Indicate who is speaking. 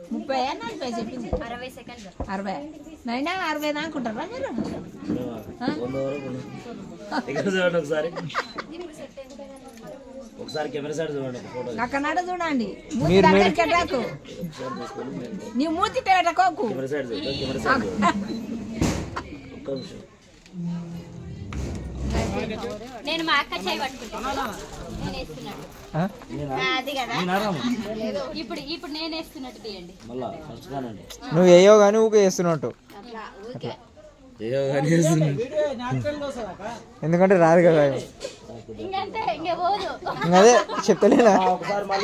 Speaker 1: ముప్పై నలభై చెప్పింది
Speaker 2: అరవై సెకండ్లు
Speaker 1: అరవై నైనా అరవై దాకుంటారా మీరు
Speaker 3: వంద వరకు ఉంది. ఇక్కడ చూడండి ఒకసారి ఒకసారి కెమెరా సైడ్ చూడండి ఒక ఫోటో
Speaker 1: అక్కడ చూడండి మూతి దగ్గరికి రాకు నీ మూతి పెట్టకోకు
Speaker 3: కెమెరా సైడ్ చూడండి కెమెరా సైడ్ చూడండి ఒక్క నిమిషం
Speaker 2: నేను మా అక్క చేయి పట్టుకుంటాను నేను వేస్తున్నట్టు
Speaker 4: ఆ?
Speaker 2: అది కదా
Speaker 3: నేనారాము
Speaker 2: ఇప్పుడు ఇప్పుడు నేను వేస్తున్నట్టు తీయండి
Speaker 3: మళ్ళా ఫస్ట్ కానండి
Speaker 4: నువ్వు వేయో కానీ ఊకే వేస్తున్నట్టు
Speaker 2: అట్లా ఊరికే
Speaker 3: ఏయో కానీ వేస్తున్నాడు.
Speaker 4: ఎందుకంటే రాదు కదా
Speaker 2: ఇంకంతే ఇంకే పోదు
Speaker 4: ఇంక అదే చెప్తలేనా
Speaker 3: ఒకసారి మళ్ళీ